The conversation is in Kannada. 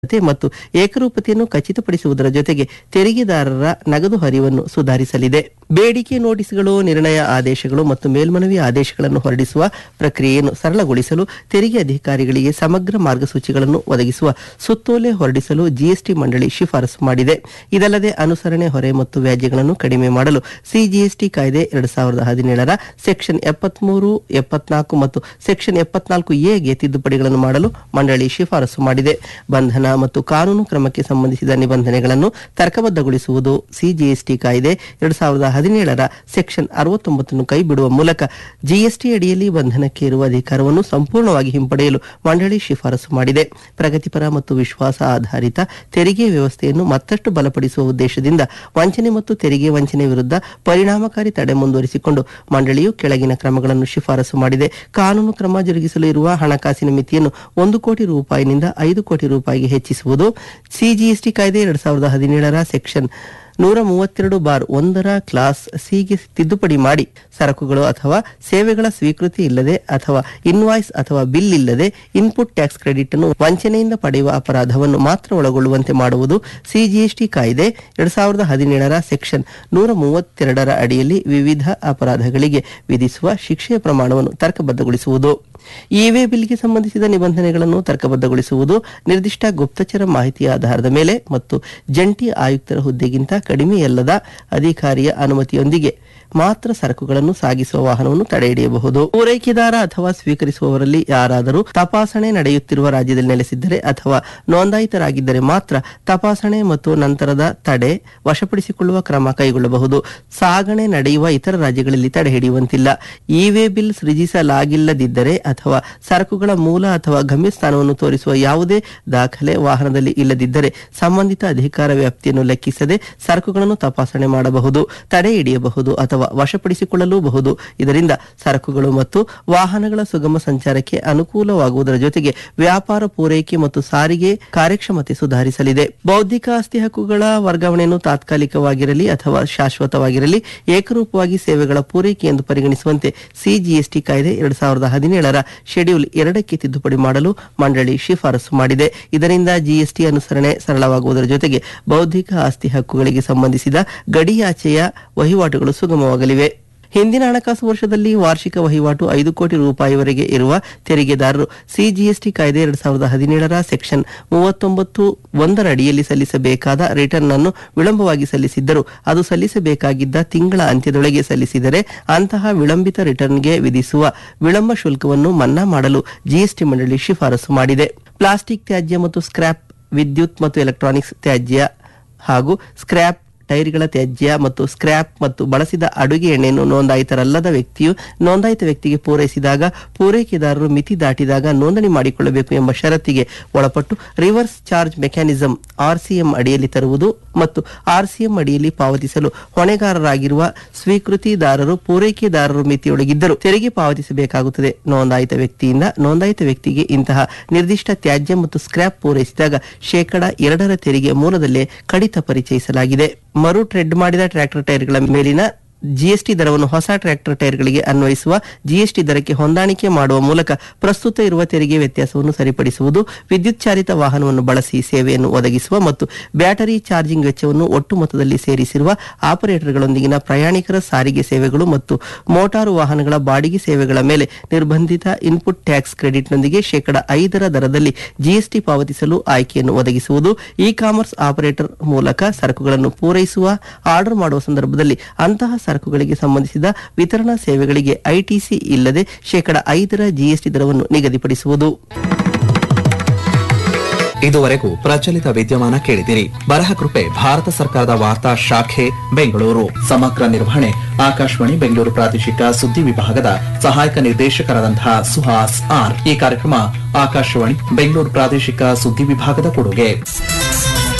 ಮತ್ತು ಏಕರೂಪತೆಯನ್ನು ಖಚಿತಪಡಿಸುವುದರ ಜೊತೆಗೆ ತೆರಿಗೆದಾರರ ನಗದು ಹರಿವನ್ನು ಸುಧಾರಿಸಲಿದೆ ಬೇಡಿಕೆ ನೋಟಿಸ್ಗಳು ನಿರ್ಣಯ ಆದೇಶಗಳು ಮತ್ತು ಮೇಲ್ಮನವಿ ಆದೇಶಗಳನ್ನು ಹೊರಡಿಸುವ ಪ್ರಕ್ರಿಯೆಯನ್ನು ಸರಳಗೊಳಿಸಲು ತೆರಿಗೆ ಅಧಿಕಾರಿಗಳಿಗೆ ಸಮಗ್ರ ಮಾರ್ಗಸೂಚಿಗಳನ್ನು ಒದಗಿಸುವ ಸುತ್ತೋಲೆ ಹೊರಡಿಸಲು ಜಿಎಸ್ಟಿ ಮಂಡಳಿ ಶಿಫಾರಸು ಮಾಡಿದೆ ಇದಲ್ಲದೆ ಅನುಸರಣೆ ಹೊರೆ ಮತ್ತು ವ್ಯಾಜ್ಯಗಳನ್ನು ಕಡಿಮೆ ಮಾಡಲು ಸಿಜಿಎಸ್ಟಿ ಕಾಯ್ದೆ ಎರಡ್ ಸಾವಿರದ ಹದಿನೇಳರ ಸೆಕ್ಷನ್ ಎಪ್ಪತ್ಮೂರು ಎಪ್ಪತ್ನಾಲ್ಕು ಮತ್ತು ಸೆಕ್ಷನ್ ಎಪ್ಪತ್ನಾಲ್ಕು ಎಗೆ ತಿದ್ದುಪಡಿಗಳನ್ನು ಮಾಡಲು ಮಂಡಳಿ ಶಿಫಾರಸು ಮಾಡಿದೆ ಬಂಧನ ಮತ್ತು ಕಾನೂನು ಕ್ರಮಕ್ಕೆ ಸಂಬಂಧಿಸಿದ ನಿಬಂಧನೆಗಳನ್ನು ತರ್ಕಬದ್ಧಗೊಳಿಸುವುದು ಸಿಜಿಎಸ್ಟಿ ಕಾಯ್ದೆ ಎರಡ್ ಸಾವಿರದ ಹದಿನೇಳರ ಸೆಕ್ಷನ್ ಅರವತ್ತೊಂಬತ್ತನ್ನು ಕೈಬಿಡುವ ಮೂಲಕ ಜಿಎಸ್ಟಿ ಅಡಿಯಲ್ಲಿ ಬಂಧನಕ್ಕೆ ಇರುವ ಅಧಿಕಾರವನ್ನು ಸಂಪೂರ್ಣವಾಗಿ ಹಿಂಪಡೆಯಲು ಮಂಡಳಿ ಶಿಫಾರಸು ಮಾಡಿದೆ ಪ್ರಗತಿಪರ ಮತ್ತು ವಿಶ್ವಾಸ ಆಧಾರಿತ ತೆರಿಗೆ ವ್ಯವಸ್ಥೆಯನ್ನು ಮತ್ತಷ್ಟು ಬಲಪಡಿಸುವ ಉದ್ದೇಶದಿಂದ ವಂಚನೆ ಮತ್ತು ತೆರಿಗೆ ವಂಚನೆ ವಿರುದ್ಧ ಪರಿಣಾಮಕಾರಿ ತಡೆ ಮುಂದುವರಿಸಿಕೊಂಡು ಮಂಡಳಿಯು ಕೆಳಗಿನ ಕ್ರಮಗಳನ್ನು ಶಿಫಾರಸು ಮಾಡಿದೆ ಕಾನೂನು ಕ್ರಮ ಜರುಗಿಸಲು ಇರುವ ಹಣಕಾಸಿನ ಮಿತಿಯನ್ನು ಒಂದು ಕೋಟಿ ರೂಪಾಯಿನಿಂದ ಐದು ಕೋಟಿ ರೂಪಾಯಿಗೆ ಹೆಚ್ಚಿಸುವುದು ಸಿಜಿಎಸ್ಟಿ ಕಾಯ್ದೆ ಎರಡ್ ಸಾವಿರದ ಹದಿನೇಳರ ಸೆಕ್ಷನ್ ನೂರ ಮೂವತ್ತೆರಡು ಬಾರ್ ಒಂದರ ಕ್ಲಾಸ್ ಸಿಗೆ ತಿದ್ದುಪಡಿ ಮಾಡಿ ಸರಕುಗಳು ಅಥವಾ ಸೇವೆಗಳ ಸ್ವೀಕೃತಿ ಇಲ್ಲದೆ ಅಥವಾ ಇನ್ವಾಯ್ಸ್ ಅಥವಾ ಬಿಲ್ ಇಲ್ಲದೆ ಇನ್ಪುಟ್ ಟ್ಯಾಕ್ಸ್ ಕ್ರೆಡಿಟ್ ಅನ್ನು ವಂಚನೆಯಿಂದ ಪಡೆಯುವ ಅಪರಾಧವನ್ನು ಮಾತ್ರ ಒಳಗೊಳ್ಳುವಂತೆ ಮಾಡುವುದು ಸಿಜಿಎಸ್ಟಿ ಕಾಯ್ದೆ ಎರಡ್ ಸಾವಿರದ ಹದಿನೇಳರ ಸೆಕ್ಷನ್ ನೂರ ಮೂವತ್ತೆರಡರ ಅಡಿಯಲ್ಲಿ ವಿವಿಧ ಅಪರಾಧಗಳಿಗೆ ವಿಧಿಸುವ ಶಿಕ್ಷೆಯ ಪ್ರಮಾಣವನ್ನು ತರ್ಕಬದ್ಧಗೊಳಿಸುವುದು ಇವೆ ಬಿಲ್ಗೆ ಸಂಬಂಧಿಸಿದ ನಿಬಂಧನೆಗಳನ್ನು ತರ್ಕಬದ್ಧಗೊಳಿಸುವುದು ನಿರ್ದಿಷ್ಟ ಗುಪ್ತಚರ ಮಾಹಿತಿಯ ಆಧಾರದ ಮೇಲೆ ಮತ್ತು ಜಂಟಿ ಆಯುಕ್ತರ ಹುದ್ದೆಗಿಂತ ಕಡಿಮೆಯಲ್ಲದ ಅಧಿಕಾರಿಯ ಅನುಮತಿಯೊಂದಿಗೆ ಮಾತ್ರ ಸರಕುಗಳನ್ನು ಸಾಗಿಸುವ ವಾಹನವನ್ನು ತಡೆಹಿಡಿಯಬಹುದು ಪೂರೈಕೆದಾರ ಅಥವಾ ಸ್ವೀಕರಿಸುವವರಲ್ಲಿ ಯಾರಾದರೂ ತಪಾಸಣೆ ನಡೆಯುತ್ತಿರುವ ರಾಜ್ಯದಲ್ಲಿ ನೆಲೆಸಿದ್ದರೆ ಅಥವಾ ನೋಂದಾಯಿತರಾಗಿದ್ದರೆ ಮಾತ್ರ ತಪಾಸಣೆ ಮತ್ತು ನಂತರದ ತಡೆ ವಶಪಡಿಸಿಕೊಳ್ಳುವ ಕ್ರಮ ಕೈಗೊಳ್ಳಬಹುದು ಸಾಗಣೆ ನಡೆಯುವ ಇತರ ರಾಜ್ಯಗಳಲ್ಲಿ ತಡೆ ಹಿಡಿಯುವಂತಿಲ್ಲ ಇವೆ ಬಿಲ್ ಸೃಜಿಸಲಾಗಿಲ್ಲದಿದ್ದರೆ ಅಥವಾ ಸರಕುಗಳ ಮೂಲ ಅಥವಾ ಗಮ್ಯಸ್ಥಾನವನ್ನು ತೋರಿಸುವ ಯಾವುದೇ ದಾಖಲೆ ವಾಹನದಲ್ಲಿ ಇಲ್ಲದಿದ್ದರೆ ಸಂಬಂಧಿತ ಅಧಿಕಾರ ವ್ಯಾಪ್ತಿಯನ್ನು ಲೆಕ್ಕಿಸದೆ ಸರಕುಗಳನ್ನು ತಪಾಸಣೆ ಮಾಡಬಹುದು ತಡೆ ಹಿಡಿಯಬಹುದು ಅಥವಾ ವಶಪಡಿಸಿಕೊಳ್ಳಲೂಬಹುದು ಇದರಿಂದ ಸರಕುಗಳು ಮತ್ತು ವಾಹನಗಳ ಸುಗಮ ಸಂಚಾರಕ್ಕೆ ಅನುಕೂಲವಾಗುವುದರ ಜೊತೆಗೆ ವ್ಯಾಪಾರ ಪೂರೈಕೆ ಮತ್ತು ಸಾರಿಗೆ ಕಾರ್ಯಕ್ಷಮತೆ ಸುಧಾರಿಸಲಿದೆ ಬೌದ್ಧಿಕ ಆಸ್ತಿ ಹಕ್ಕುಗಳ ವರ್ಗಾವಣೆಯನ್ನು ತಾತ್ಕಾಲಿಕವಾಗಿರಲಿ ಅಥವಾ ಶಾಶ್ವತವಾಗಿರಲಿ ಏಕರೂಪವಾಗಿ ಸೇವೆಗಳ ಪೂರೈಕೆ ಎಂದು ಪರಿಗಣಿಸುವಂತೆ ಸಿಜಿಎಸ್ಟಿ ಕಾಯ್ದೆ ಎರಡ್ ಸಾವಿರದ ಹದಿನೇಳರ ಶೆಡ್ಯೂಲ್ ಎರಡಕ್ಕೆ ತಿದ್ದುಪಡಿ ಮಾಡಲು ಮಂಡಳಿ ಶಿಫಾರಸು ಮಾಡಿದೆ ಇದರಿಂದ ಜಿಎಸ್ಟಿ ಅನುಸರಣೆ ಸರಳವಾಗುವುದರ ಜೊತೆಗೆ ಬೌದ್ಧಿಕ ಆಸ್ತಿ ಹಕ್ಕುಗಳಿಗೆ ಸಂಬಂಧಿಸಿದ ಗಡಿಯಾಚೆಯ ವಹಿವಾಟುಗಳು ಸುಗಮವಾಗಲಿವೆ ಹಿಂದಿನ ಹಣಕಾಸು ವರ್ಷದಲ್ಲಿ ವಾರ್ಷಿಕ ವಹಿವಾಟು ಐದು ಕೋಟಿ ರೂಪಾಯಿವರೆಗೆ ಇರುವ ತೆರಿಗೆದಾರರು ಸಿಜಿಎಸ್ಟಿ ಕಾಯ್ದೆ ಎರಡ್ ಸಾವಿರದ ಹದಿನೇಳರ ಸೆಕ್ಷನ್ ಮೂವತ್ತೊಂಬತ್ತು ಒಂದರ ಅಡಿಯಲ್ಲಿ ಸಲ್ಲಿಸಬೇಕಾದ ರಿಟರ್ನ್ ಅನ್ನು ವಿಳಂಬವಾಗಿ ಸಲ್ಲಿಸಿದ್ದರು ಅದು ಸಲ್ಲಿಸಬೇಕಾಗಿದ್ದ ತಿಂಗಳ ಅಂತ್ಯದೊಳಗೆ ಸಲ್ಲಿಸಿದರೆ ಅಂತಹ ವಿಳಂಬಿತ ರಿಟರ್ನ್ಗೆ ವಿಧಿಸುವ ವಿಳಂಬ ಶುಲ್ಕವನ್ನು ಮನ್ನಾ ಮಾಡಲು ಜಿಎಸ್ಟಿ ಮಂಡಳಿ ಶಿಫಾರಸು ಮಾಡಿದೆ ಪ್ಲಾಸ್ಟಿಕ್ ತ್ಯಾಜ್ಯ ಮತ್ತು ಸ್ಕ್ರ್ಯಾಪ್ ವಿದ್ಯುತ್ ಮತ್ತು ಎಲೆಕ್ಟ್ರಾನಿಕ್ಸ್ ತ್ಯಾಜ್ಯ ಹಾಗೂ ಸ್ಕ್ರ್ಯಾಪ್ ಟೈರ್ಗಳ ತ್ಯಾಜ್ಯ ಮತ್ತು ಸ್ಕ್ರ್ಯಾಪ್ ಮತ್ತು ಬಳಸಿದ ಅಡುಗೆ ಎಣ್ಣೆಯನ್ನು ನೋಂದಾಯಿತರಲ್ಲದ ವ್ಯಕ್ತಿಯು ನೋಂದಾಯಿತ ವ್ಯಕ್ತಿಗೆ ಪೂರೈಸಿದಾಗ ಪೂರೈಕೆದಾರರು ಮಿತಿ ದಾಟಿದಾಗ ನೋಂದಣಿ ಮಾಡಿಕೊಳ್ಳಬೇಕು ಎಂಬ ಷರತ್ತಿಗೆ ಒಳಪಟ್ಟು ರಿವರ್ಸ್ ಚಾರ್ಜ್ ಮೆಕ್ಯಾನಿಸಂ ಆರ್ಸಿಎಂ ಅಡಿಯಲ್ಲಿ ತರುವುದು ಮತ್ತು ಆರ್ಸಿಎಂ ಅಡಿಯಲ್ಲಿ ಪಾವತಿಸಲು ಹೊಣೆಗಾರರಾಗಿರುವ ಸ್ವೀಕೃತಿದಾರರು ಪೂರೈಕೆದಾರರು ಮಿತಿಯೊಳಗಿದ್ದರೂ ತೆರಿಗೆ ಪಾವತಿಸಬೇಕಾಗುತ್ತದೆ ನೋಂದಾಯಿತ ವ್ಯಕ್ತಿಯಿಂದ ನೋಂದಾಯಿತ ವ್ಯಕ್ತಿಗೆ ಇಂತಹ ನಿರ್ದಿಷ್ಟ ತ್ಯಾಜ್ಯ ಮತ್ತು ಸ್ಕ್ರ್ಯಾಪ್ ಪೂರೈಸಿದಾಗ ಶೇಕಡ ಎರಡರ ತೆರಿಗೆ ಮೂಲದಲ್ಲೇ ಕಡಿತ ಪರಿಚಯಿಸಲಾಗಿದೆ ಮರು ಟ್ರೆಡ್ ಮಾಡಿದ ಟ್ರ್ಯಾಕ್ಟರ್ ಟೈರ್ಗಳ ಮೇಲಿನ ಜಿಎಸ್ಟಿ ದರವನ್ನು ಹೊಸ ಟ್ರ್ಯಾಕ್ಟರ್ ಟೈರ್ಗಳಿಗೆ ಅನ್ವಯಿಸುವ ಜಿಎಸ್ಟಿ ದರಕ್ಕೆ ಹೊಂದಾಣಿಕೆ ಮಾಡುವ ಮೂಲಕ ಪ್ರಸ್ತುತ ಇರುವ ತೆರಿಗೆ ವ್ಯತ್ಯಾಸವನ್ನು ಸರಿಪಡಿಸುವುದು ವಿದ್ಯುತ್ ಚಾಲಿತ ವಾಹನವನ್ನು ಬಳಸಿ ಸೇವೆಯನ್ನು ಒದಗಿಸುವ ಮತ್ತು ಬ್ಯಾಟರಿ ಚಾರ್ಜಿಂಗ್ ವೆಚ್ಚವನ್ನು ಒಟ್ಟು ಮೊತ್ತದಲ್ಲಿ ಸೇರಿಸಿರುವ ಆಪರೇಟರ್ಗಳೊಂದಿಗಿನ ಪ್ರಯಾಣಿಕರ ಸಾರಿಗೆ ಸೇವೆಗಳು ಮತ್ತು ಮೋಟಾರು ವಾಹನಗಳ ಬಾಡಿಗೆ ಸೇವೆಗಳ ಮೇಲೆ ನಿರ್ಬಂಧಿತ ಇನ್ಪುಟ್ ಟ್ಯಾಕ್ಸ್ ಕ್ರೆಡಿಟ್ನೊಂದಿಗೆ ಶೇಕಡ ಐದರ ದರದಲ್ಲಿ ಜಿಎಸ್ಟಿ ಪಾವತಿಸಲು ಆಯ್ಕೆಯನ್ನು ಒದಗಿಸುವುದು ಇ ಕಾಮರ್ಸ್ ಆಪರೇಟರ್ ಮೂಲಕ ಸರಕುಗಳನ್ನು ಪೂರೈಸುವ ಆರ್ಡರ್ ಮಾಡುವ ಸಂದರ್ಭದಲ್ಲಿ ಅಂತಹ ಸರಕುಗಳಿಗೆ ಸಂಬಂಧಿಸಿದ ವಿತರಣಾ ಸೇವೆಗಳಿಗೆ ಐಟಿಸಿ ಇಲ್ಲದೆ ಶೇಕಡ ಐದರ ಜಿಎಸ್ಟಿ ದರವನ್ನು ನಿಗದಿಪಡಿಸುವುದು ಇದುವರೆಗೂ ಪ್ರಚಲಿತ ವಿದ್ಯಮಾನ ಕೇಳಿದಿರಿ ಬರಹ ಕೃಪೆ ಭಾರತ ಸರ್ಕಾರದ ವಾರ್ತಾ ಶಾಖೆ ಬೆಂಗಳೂರು ಸಮಗ್ರ ನಿರ್ವಹಣೆ ಆಕಾಶವಾಣಿ ಬೆಂಗಳೂರು ಪ್ರಾದೇಶಿಕ ಸುದ್ದಿ ವಿಭಾಗದ ಸಹಾಯಕ ನಿರ್ದೇಶಕರಾದಂತಹ ಸುಹಾಸ್ ಆರ್ ಈ ಕಾರ್ಯಕ್ರಮ ಆಕಾಶವಾಣಿ ಬೆಂಗಳೂರು ಪ್ರಾದೇಶಿಕ ಸುದ್ದಿ ವಿಭಾಗದ ಕೊಡುಗೆ